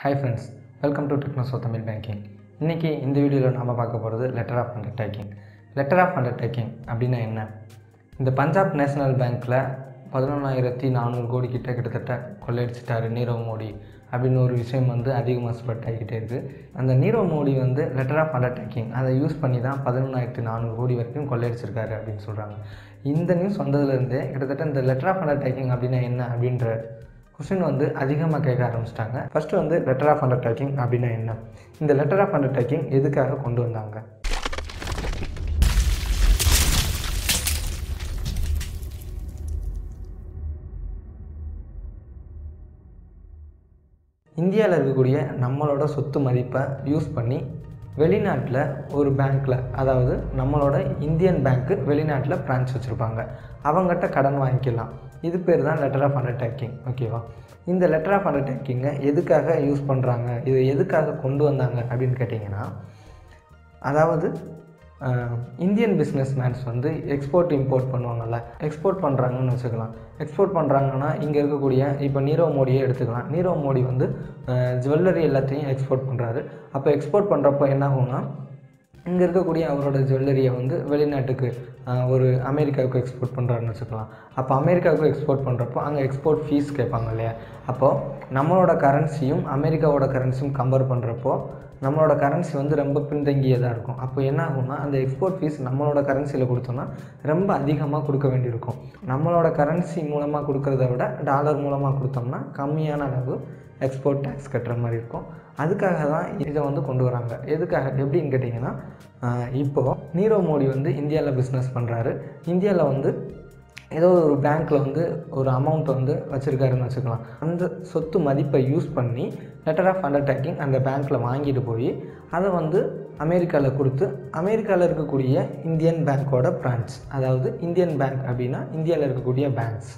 hi friends welcome to டெக்னோசோ Tamil banking இன்றைக்கி இந்த வீடியோவில் நாம் பார்க்க போகிறது letter of undertaking letter of undertaking அப்படின்னா என்ன இந்த பஞ்சாப் நேஷனல் பேங்க்கில் பதினொன்றாயிரத்தி நானூறு கோடி கிட்ட கிட்டத்தட்ட கொள்ளையடிச்சிட்டாரு நீரவ் மோடி அப்படின்னு ஒரு விஷயம் வந்து அதிகமாக ஸ்ப்ரெட் ஆகிக்கிட்டே இருக்குது அந்த நீரவ் மோடி வந்து லெட்டர் ஆஃப் அண்டர்டேக்கிங் அதை யூஸ் பண்ணி தான் பதினொன்றாயிரத்தி நானூறு கோடி வரைக்கும் கொள்ளையடிச்சிருக்காரு அப்படின்னு சொல்கிறாங்க இந்த நியூஸ் வந்ததுலேருந்தே கிட்டத்தட்ட இந்த லெட்டர் ஆஃப் அண்டர்டேக்கிங் அப்படின்னா என்ன அப்படின்ற கொஸ்டின் வந்து அதிகமாக கேட்க ஆரம்பிச்சிட்டாங்க ஃபஸ்ட்டு வந்து லெட்டர் ஆஃப் அண்டர்டேக்கிங் அப்படின்னா என்ன இந்த லெட்டர் ஆஃப் அண்டர்டேக்கிங் எதுக்காக கொண்டு வந்தாங்க இந்தியாவில் இருக்கக்கூடிய நம்மளோட சொத்து மதிப்பை யூஸ் பண்ணி வெளிநாட்டில் ஒரு பேங்க்கில் அதாவது நம்மளோட இந்தியன் பேங்க்கு வெளிநாட்டில் பிரான்ச் வச்சுருப்பாங்க அவங்ககிட்ட கடன் வாங்கிக்கலாம் இது பேர் தான் லெட்டர் ஆஃப் அண்டர்டேக்கிங் ஓகேவா இந்த லெட்டர் ஆஃப் அண்டர்டேக்கிங்கை எதுக்காக யூஸ் பண்ணுறாங்க இது எதுக்காக கொண்டு வந்தாங்க அப்படின்னு கேட்டிங்கன்னா அதாவது அஹ், இந்தியன் பிஸ்னஸ் மேன்ஸ் வந்து எக்ஸ்போர்ட் இம்போர்ட் பண்ணுவாங்கல்ல எக்ஸ்போர்ட் பண்ணுறாங்கன்னு வச்சுக்கலாம் எக்ஸ்போர்ட் பண்ணுறாங்கன்னா இங்கே இருக்கக்கூடிய இப்போ நீரவ் மோடியே எடுத்துக்கலாம் நீரவ் மோடி வந்து ஜுவல்லரி எல்லாத்தையும் எக்ஸ்போர்ட் பண்ணுறாரு அப்போ எக்ஸ்போர்ட் பண்ணுறப்போ என்ன ஆகும்னா இங்கே இருக்கக்கூடிய அவரோட ஜுவல்லரியை வந்து வெளிநாட்டுக்கு அஹ், ஒரு அமெரிக்காவுக்கு எக்ஸ்போர்ட் பண்ணுறாருன்னு வச்சுக்கலாம் அப்போ அமெரிக்காவுக்கு எக்ஸ்போர்ட் பண்ணுறப்போ அங்கே எக்ஸ்போர்ட் ஃபீஸ் கேட்பாங்க இல்லையா அப்போது நம்மளோட கரன்சியும் அமெரிக்காவோட கரன்சியும் கம்பேர் பண்ணுறப்போ நம்மளோட கரன்சி வந்து ரொம்ப பின்தங்கியதாக இருக்கும் அப்போ என்ன ஆகும்னா அந்த எக்ஸ்போர்ட் ஃபீஸ் நம்மளோட கரன்சியில் கொடுத்தோம்னா ரொம்ப அதிகமாக கொடுக்க வேண்டியிருக்கும் நம்மளோட கரன்சி மூலமாக கொடுக்கறத விட டாலர் மூலமாக கொடுத்தோம்னா கம்மியான அளவு எக்ஸ்போர்ட் டேக்ஸ் கட்டுற மாதிரி இருக்கும் அதுக்காக தான் இதை வந்து கொண்டு வராங்க எதுக்காக எப்படின்னு கேட்டிங்கன்னா ஆஹ் இப்போது நீரவ் மோடி வந்து இந்தியாவில் பிஸ்னஸ் பண்ணுறாரு இந்தியாவில் வந்து ஏதோ ஒரு பேங்க்கில் வந்து ஒரு அமௌண்ட்டை வந்து வச்சுருக்காருன்னு வச்சுக்கலாம் அந்த சொத்து மதிப்பை யூஸ் பண்ணி லெட்டர் ஆஃப் அண்டர்டேக்கிங் அந்த பேங்க்கில் வாங்கிட்டு போய் அதை வந்து அமெரிக்காவில் கொடுத்து அமெரிக்காவில் இருக்கக்கூடிய இந்தியன் பேங்க்கோட பிரான்ச் அதாவது இந்தியன் பேங்க் அப்படின்னா இந்தியாவில் இருக்கக்கூடிய banks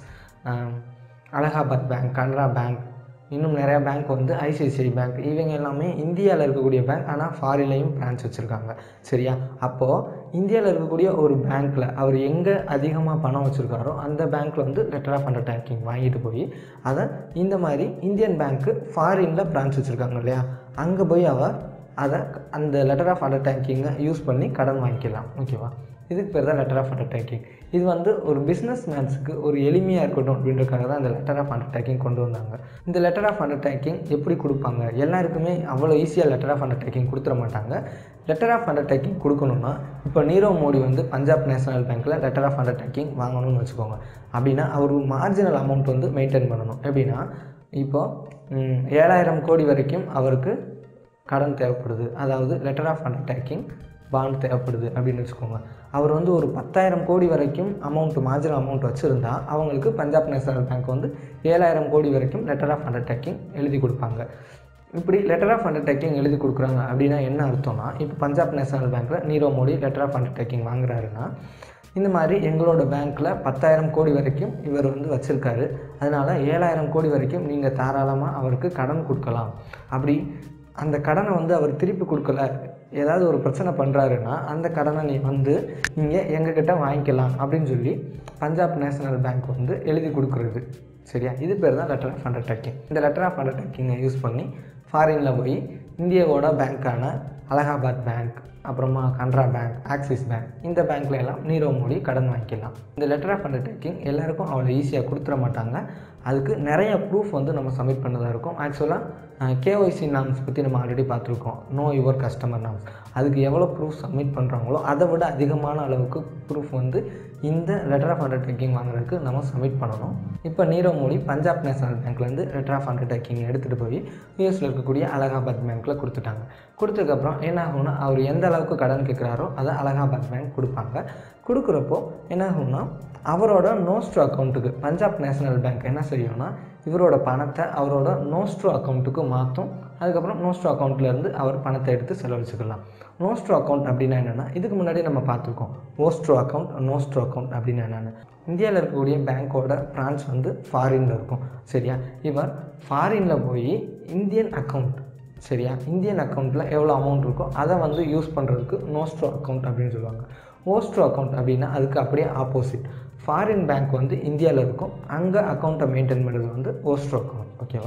Allahabad bank Canara bank இன்னும் நிறையா பேங்க் வந்து ஐசிஐசிஐ பேங்க் இவங்க எல்லாமே இந்தியாவில் இருக்கக்கூடிய பேங்க் ஆனால் ஃபாரின்லேயும் பிரான்ச் வச்சுருக்காங்க சரியா அப்போது இந்தியாவில் இருக்கக்கூடிய ஒரு பேங்க்கில் அவர் எங்கே அதிகமாக பணம் வச்சுருக்காரோ அந்த பேங்க்கில் வந்து லெட்டர் ஆஃப் அண்டர்டேக்கிங் வாங்கிட்டு போய் அதை இந்த மாதிரி இந்தியன் பேங்க்கு ஃபாரினில் பிரான்ச் வச்சுருக்காங்க இல்லையா அங்கே போய் அவர் அதை அந்த லெட்டர் ஆஃப் அண்டர்டேக்கிங்கை யூஸ் பண்ணி கடன் வாங்கிக்கலாம் ஓகேவா இதுக்கு பேர் தான் லெட்டர் ஆஃப் அண்டர்டேக்கிங் இது வந்து ஒரு பிஸ்னஸ் மேன்ஸுக்கு ஒரு எளிமையாக இருக்கட்டும் அப்படின்றதுக்காக தான் இந்த லெட்டர் ஆஃப் அண்டர்டேக்கிங் கொண்டு வந்தாங்க இந்த லெட்டர் ஆஃப் அண்டர்டேக்கிங் எப்படி கொடுப்பாங்க எல்லாருக்குமே அவ்வளோ ஈஸியாக லெட்டர் ஆஃப் அண்டர்டேக்கிங் கொடுத்துட மாட்டாங்க லெட்டர் ஆஃப் அண்டர்டேக்கிங் கொடுக்கணும்னா இப்போ நீரவ் மோடி வந்து பஞ்சாப் நேஷனல் பேங்க்கில் லெட்டர் ஆஃப் அண்டர்டேக்கிங் வாங்கணும்னு வச்சுக்கோங்க அப்படின்னா அவர் மார்ஜினல் அமௌண்ட் வந்து மெயின்டைன் பண்ணணும் எப்படின்னா இப்போது ஏழாயிரம் கோடி வரைக்கும் அவருக்கு கடன் தேவைப்படுது அதாவது லெட்டர் ஆஃப் அண்டர்டேக்கிங் பாண்ட் தேவைப்படுது அப்படின்னு வச்சுக்கோங்க அவர் வந்து ஒரு பத்தாயிரம் கோடி வரைக்கும் அமௌண்ட் மார்ஜினல் அமௌண்ட் வச்சுருந்தா அவங்களுக்கு பஞ்சாப் நேஷனல் பேங்க் வந்து ஏழாயிரம் கோடி வரைக்கும் லெட்டர் ஆஃப் அண்டர்டேக்கிங் எழுதி கொடுப்பாங்க இப்படி லெட்டர் ஆஃப் அண்டர்டேக்கிங் எழுதி கொடுக்குறாங்க அப்படின்னா என்ன அர்த்தம்னா இப்போ பஞ்சாப் நேஷனல் பேங்க்கில் Nirav Modi letter of undertaking வாங்குறாருன்னா இந்த மாதிரி எங்களோட பேங்க்கில் பத்தாயிரம் கோடி வரைக்கும் இவர் வந்து வச்சுருக்காரு அதனால் ஏழாயிரம் கோடி வரைக்கும் நீங்கள் தாராளமாக அவருக்கு கடன் கொடுக்கலாம் அப்படி அந்த கடனை வந்து அவர் திருப்பி கொடுக்கல ஏதாவது ஒரு பிரச்சனை பண்ணுறாருன்னா அந்த கடனை நீ வந்து நீங்கள் எங்ககிட்ட வாங்கிக்கலாம் அப்படின்னு சொல்லி பஞ்சாப் நேஷனல் பேங்க் வந்து எழுதி கொடுக்குறது சரியா இது பேர் தான் லெட்டர் ஆஃப் அண்டர்டேக்கிங் இந்த லெட்டர் ஆஃப் அண்டர்டேக்கிங்கை யூஸ் பண்ணி ஃபாரினில் போய் இந்தியாவோட பேங்க்கான அலகாபாத் பேங்க் அப்புறமா கனரா பேங்க் ஆக்சிஸ் பேங்க் இந்த பேங்க்ல எல்லாம் நீரவ் மோடி கடன் வாங்கிக்கலாம் இந்த லெட்டர் ஆஃப் அண்டர்டேக்கிங் எல்லாருக்கும் அவ்வளோ ஈஸியாக கொடுத்துட மாட்டாங்க அதுக்கு நிறைய ப்ரூஃப் வந்து நம்ம சப்மிட் பண்ணதாக இருக்கும் ஆக்சுவலாக கேஒய்சி நாம்ஸ் பற்றி நம்ம ஆல்ரெடி பார்த்துருக்கோம் நோ யுவர் கஸ்டமர் நாம்ஸ் அதுக்கு எவ்வளோ ப்ரூஃப் சப்மிட் பண்ணுறாங்களோ அதை விட அதிகமான அளவுக்கு ப்ரூஃப் வந்து இந்த லெட்டர் ஆஃப் அண்டர்டேக்கிங் வாங்குறதுக்கு நம்ம சப்மிட் பண்ணணும் இப்போ நீரவ் மோடி பஞ்சாப் நேஷனல் பேங்க்லேருந்து லெட்டர் ஆஃப் அண்டர்டேக்கிங் எடுத்துகிட்டு போய் யூஎஸில் இருக்கக்கூடிய அலகாபாத் பேங்க்கில் கொடுத்துட்டாங்க கொடுத்ததுக்கப்புறம் என்ன ஆகும்னா அவர் எந்த அளவுக்கு கடன் கேட்குறாரோ அதை அலகாபாத் பேங்க் கொடுப்பாங்க கொடுக்குறப்போ என்ன ஆகும்னா அவரோட நோஸ்ட்ரோ அக்கௌண்ட்டுக்கு பஞ்சாப் நேஷனல் பேங்க் என்ன செய்யும்னா இவரோட பணத்தை அவரோட நோஸ்ட்ரோ அக்கௌண்ட்டுக்கு மாற்றும் அதுக்கப்புறம் நோஸ்ட்ரோ அக்கௌண்ட்லேருந்து அவர் பணத்தை எடுத்து செலவழிச்சுக்கலாம் நோஸ்ட்ரோ அக்கௌண்ட் அப்படின்னா என்னென்னா இதுக்கு முன்னாடி நம்ம பார்த்துருக்கோம் ஓஸ்ட்ரோ அக்கௌண்ட் நோஸ்ட்ரோ அக்கௌண்ட் அப்படின்னு என்னென்னு இந்தியாவில் இருக்கக்கூடிய பேங்க்கோட பிரான்ச் வந்து ஃபாரினில் இருக்கும் சரியா இவர் ஃபாரினில் போய் இந்தியன் அக்கௌண்ட் சரியா இந்தியன் அக்கௌண்ட்டில் எவ்வளோ அமௌண்ட் இருக்கோ அதை வந்து யூஸ் பண்ணுறதுக்கு நோஸ்ட்ரோ அக்கௌண்ட் அப்படின்னு சொல்லுவாங்க ஓஸ்ட்ரோ அக்கௌண்ட் அப்படின்னா அதுக்கு அப்படியே ஆப்போசிட் ஃபாரின் பேங்க் வந்து இந்தியாவில் இருக்கும் அங்கே அக்கௌண்ட்டை மெயின்டைன் பண்ணுறது வந்து ஓஸ்ட்ரோ அக்கௌண்ட் ஓகேவா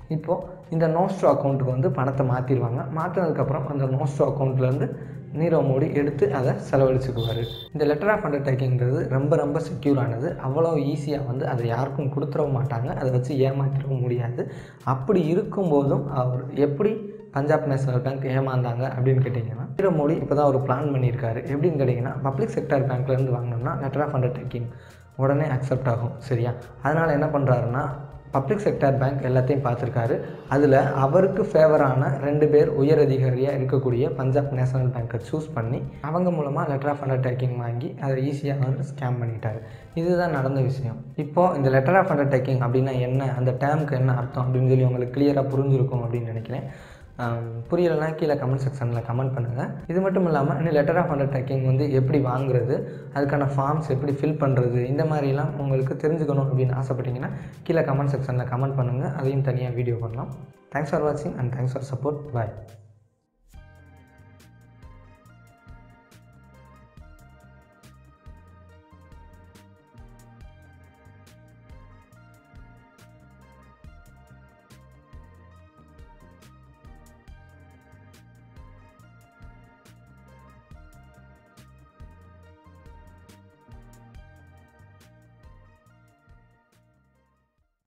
இப்போது இந்த நோஸ்ட்ரோ அக்கௌண்ட்டுக்கு வந்து பணத்தை மாற்றிடுவாங்க மாற்றினதுக்கப்புறம் அந்த நோஸ்ட்ரோ அக்கௌண்ட்லேருந்து நீரவ் மோடி எடுத்து அதை செலவழிச்சுக்குவார் இந்த லெட்டர் ஆஃப் அண்டர்டேக்கிங்கிறது ரொம்ப ரொம்ப செக்யூரானது அவ்வளோ ஈஸியாக வந்து அதை யாருக்கும் கொடுத்துடவும் மாட்டாங்க அதை வச்சு ஏமாற்றிடவும் முடியாது அப்படி இருக்கும்போதும் அவர் எப்படி பஞ்சாப் நேஷனல் பேங்க் ஏமாந்தாங்க அப்படின்னு கேட்டிங்கன்னா நீரவ் மோடி இப்போ தான் ஒரு பிளான் பண்ணியிருக்காரு எப்படின்னு கேட்டிங்கன்னா பப்ளிக் செக்டர் பேங்க்லேருந்து வாங்கினோம்னா லெட்டர் ஆஃப் அண்டர்டேக்கிங் உடனே அக்செப்ட் ஆகும் சரியா அதனால் என்ன பண்ணுறாருன்னா பப்ளிக் செக்டார் பேங்க் எல்லாத்தையும் பார்த்துருக்காரு அதில் அவருக்கு ஃபேவரான ரெண்டு பேர் உயர் அதிகாரியாக இருக்கக்கூடிய பஞ்சாப் நேஷனல் பேங்க்கை சூஸ் பண்ணி அவங்க மூலமாக லெட்டர் ஆஃப் அண்டர்டேக்கிங் வாங்கி அதை ஈஸியாக அவர் ஸ்கேம் பண்ணிட்டாரு இதுதான் நடந்த விஷயம் இப்போது இந்த லெட்டர் ஆஃப் அண்டர்டேக்கிங் அப்படின்னா என்ன அந்த டேர்முக்கு என்ன அர்த்தம் அப்படின்னு சொல்லி உங்களுக்கு கிளியராக புரிஞ்சிருக்கும் அப்படின்னு நினைக்கிறேன் புரியலைன்னா கீழே கமெண்ட் செக்ஷனில் கமெண்ட் பண்ணுங்கள் இது மட்டும் இல்லாமல் இன்னும் லெட்டர் ஆஃப் அண்டர்டேக்கிங் வந்து எப்படி வாங்குறது அதுக்கான ஃபார்ம்ஸ் எப்படி ஃபில் பண்ணுறது இந்த மாதிரிலாம் உங்களுக்கு தெரிஞ்சுக்கணும் அப்படின்னு ஆசைப்பட்டீங்கன்னா கீழே கமெண்ட் செக்ஷனில் கமெண்ட் பண்ணுங்கள் அதையும் தனியாக வீடியோ பண்ணலாம் தேங்க்ஸ் ஃபார் வாட்சிங் and thanks for support bye